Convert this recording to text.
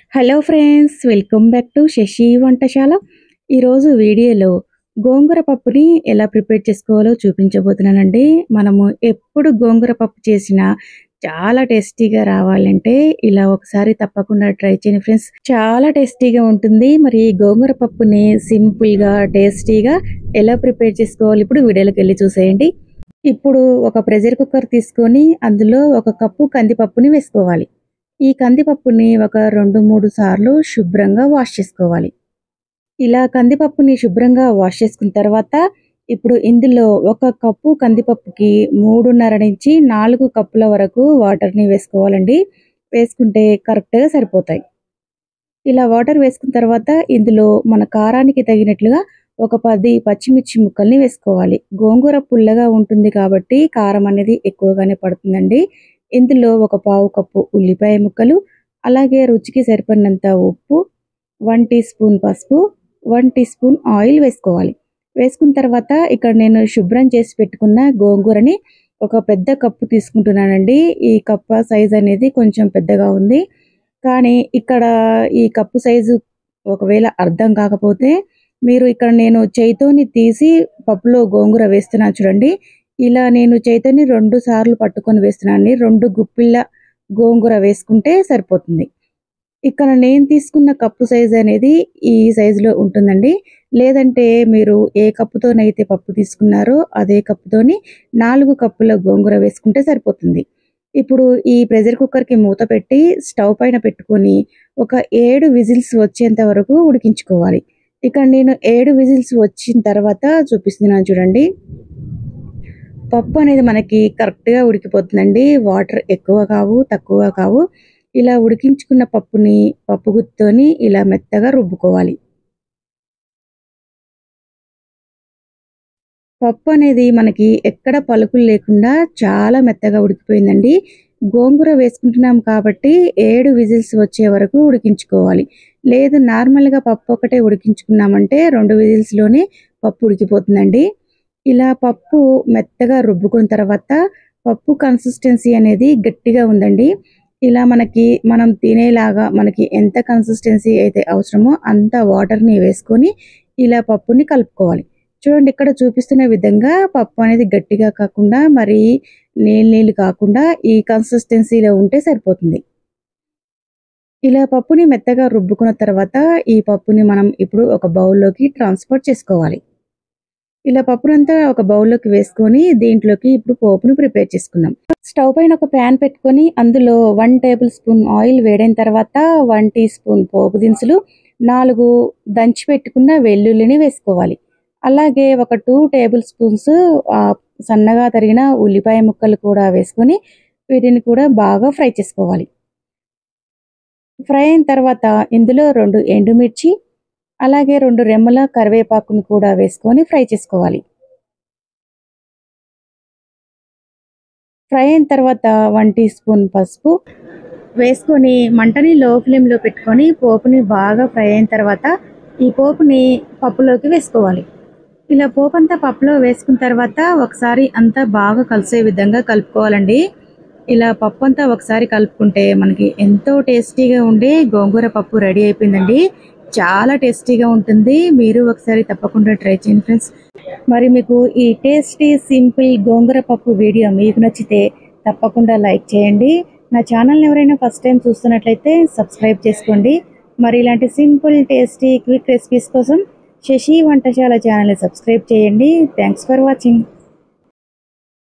hello friends welcome back to Sashi వంటశాల ఈరోజు వీడియోలో గోంగూర పప్పుని ఎలా ప్రిపేర్ చేసుకోవాలో చూపించబోతున్నానండి మనము ఎప్పుడు గోంగూర పప్పు చేసినా చాలా టేస్టీగా రావాలంటే ఇలా ఒకసారి తప్పకుండా ట్రై చేయండి ఫ్రెండ్స్ చాలా టేస్టీగా ఉంటుంది మరి ఈ గోంగూర పప్పుని సింపుల్గా టేస్టీగా ఎలా ప్రిపేర్ చేసుకోవాలి ఇప్పుడు వీడియోలోకి వెళ్ళి చూసేయండి ఇప్పుడు ఒక ప్రెషర్ కుక్కర్ తీసుకొని అందులో ఒక కప్పు కందిపప్పుని వేసుకోవాలి ఈ కందిపప్పుని ఒక రెండు మూడు సార్లు శుభ్రంగా వాష్ చేసుకోవాలి ఇలా కందిపప్పుని శుభ్రంగా వాష్ చేసుకున్న తర్వాత ఇప్పుడు ఇందులో ఒక కప్పు కందిపప్పుకి మూడున్నర నుంచి నాలుగు కప్పుల వరకు వాటర్ని వేసుకోవాలండి వేసుకుంటే కరెక్ట్గా సరిపోతాయి ఇలా వాటర్ వేసుకున్న తర్వాత ఇందులో మన కారానికి తగినట్లుగా ఒక పది పచ్చిమిర్చి ముక్కల్ని వేసుకోవాలి గోంగూర పుల్లగా ఉంటుంది కాబట్టి కారం అనేది ఎక్కువగానే పడుతుందండి ఇందులో ఒక పావు కప్పు ఉల్లిపాయ ముక్కలు అలాగే రుచికి సరిపడినంత ఉప్పు వన్ టీ స్పూన్ పసుపు వన్ టీ స్పూన్ ఆయిల్ వేసుకోవాలి వేసుకున్న తర్వాత ఇక్కడ నేను శుభ్రం చేసి పెట్టుకున్న గోంగూరని ఒక పెద్ద కప్పు తీసుకుంటున్నానండి ఈ కప్ప సైజ్ అనేది కొంచెం పెద్దగా ఉంది కానీ ఇక్కడ ఈ కప్పు సైజు ఒకవేళ అర్థం కాకపోతే మీరు ఇక్కడ నేను చేయితోని తీసి పప్పులో గోంగూర వేస్తున్నా చూడండి ఇలా నేను చేతిని రెండు సార్లు పట్టుకొని వేస్తున్నాను రెండు గుప్పిళ్ళ గోంగూర వేసుకుంటే సరిపోతుంది ఇక్కడ నేను తీసుకున్న కప్పు సైజ్ అనేది ఈ సైజులో ఉంటుందండి లేదంటే మీరు ఏ కప్పుతోనైతే పప్పు తీసుకున్నారో అదే కప్పుతోని నాలుగు కప్పుల గోంగూర వేసుకుంటే సరిపోతుంది ఇప్పుడు ఈ ప్రెషర్ కుక్కర్కి మూత పెట్టి స్టవ్ పైన పెట్టుకొని ఒక ఏడు విజిల్స్ వచ్చేంత వరకు ఉడికించుకోవాలి ఇక్కడ నేను ఏడు విజిల్స్ వచ్చిన తర్వాత చూపిస్తున్నాను చూడండి పప్పు అనేది మనకి కరెక్ట్గా ఉడికిపోతుందండి వాటర్ ఎక్కువ కావు తక్కువ కావు ఇలా ఉడికించుకున్న పప్పుని పప్పు గుత్తోని ఇలా మెత్తగా రుబ్బుకోవాలి పప్పు అనేది మనకి ఎక్కడ పలుకులు లేకుండా చాలా మెత్తగా ఉడికిపోయిందండి గోంగూర వేసుకుంటున్నాం కాబట్టి ఏడు విజిల్స్ వచ్చే వరకు ఉడికించుకోవాలి లేదు నార్మల్గా పప్పు ఒకటే ఉడికించుకున్నామంటే రెండు విజిల్స్లోనే పప్పు ఉడికిపోతుందండి ఇలా పప్పు మెత్తగా రుబ్బుకున్న తర్వాత పప్పు కన్సిస్టెన్సీ అనేది గట్టిగా ఉందండి ఇలా మనకి మనం తినేలాగా మనకి ఎంత కన్సిస్టెన్సీ అయితే అవసరమో అంత వాటర్ని వేసుకొని ఇలా పప్పుని కలుపుకోవాలి చూడండి ఇక్కడ చూపిస్తున్న విధంగా పప్పు అనేది గట్టిగా కాకుండా మరి నీళ్ళు నీళ్ళు కాకుండా ఈ కన్సిస్టెన్సీలో ఉంటే సరిపోతుంది ఇలా పప్పుని మెత్తగా రుబ్బుకున్న తర్వాత ఈ పప్పుని మనం ఇప్పుడు ఒక బౌల్లోకి ట్రాన్స్ఫర్ చేసుకోవాలి ఇలా పప్పునంతా ఒక బౌల్లోకి వేసుకొని దీంట్లోకి ఇప్పుడు పోపును ప్రిపేర్ చేసుకుందాం స్టవ్ పైన ఒక ప్యాన్ పెట్టుకొని అందులో వన్ టేబుల్ స్పూన్ ఆయిల్ వేడైన తర్వాత వన్ టీ స్పూన్ పోపు దినుసులు నాలుగు దంచి పెట్టుకున్న వెల్లుల్లిని వేసుకోవాలి అలాగే ఒక టూ టేబుల్ స్పూన్స్ సన్నగా తరిగిన ఉల్లిపాయ ముక్కలు కూడా వేసుకొని వీటిని కూడా బాగా ఫ్రై చేసుకోవాలి ఫ్రై అయిన తర్వాత ఇందులో రెండు ఎండుమిర్చి అలాగే రెండు రెమ్మల కరివేపాకును కూడా వేసుకొని ఫ్రై చేసుకోవాలి ఫ్రై అయిన తర్వాత వన్ టీ స్పూన్ పసుపు వేసుకొని మంటని లో ఫ్లేమ్లో పెట్టుకొని పోపుని బాగా ఫ్రై అయిన తర్వాత ఈ పోపుని పప్పులోకి వేసుకోవాలి ఇలా పోపు అంతా పప్పులో వేసుకున్న తర్వాత ఒకసారి అంతా బాగా కలిసే విధంగా కలుపుకోవాలండి ఇలా పప్పు అంతా ఒకసారి కలుపుకుంటే మనకి ఎంతో టేస్టీగా ఉండే గోంగూర పప్పు రెడీ అయిపోయిందండి చాలా టేస్టీగా ఉంటుంది మీరు ఒకసారి తప్పకుండా ట్రై చేయండి ఫ్రెండ్స్ మరి మీకు ఈ టేస్టీ సింపుల్ గోంగూర పప్పు వీడియో మీకు నచ్చితే తప్పకుండా లైక్ చేయండి నా ఛానల్ని ఎవరైనా ఫస్ట్ టైం చూస్తున్నట్లయితే సబ్స్క్రైబ్ చేసుకోండి మరి ఇలాంటి సింపుల్ టేస్టీ క్విక్ రెసిపీస్ కోసం శశి వంటశాల ఛానల్ని సబ్స్క్రైబ్ చేయండి థ్యాంక్స్ ఫర్ వాచింగ్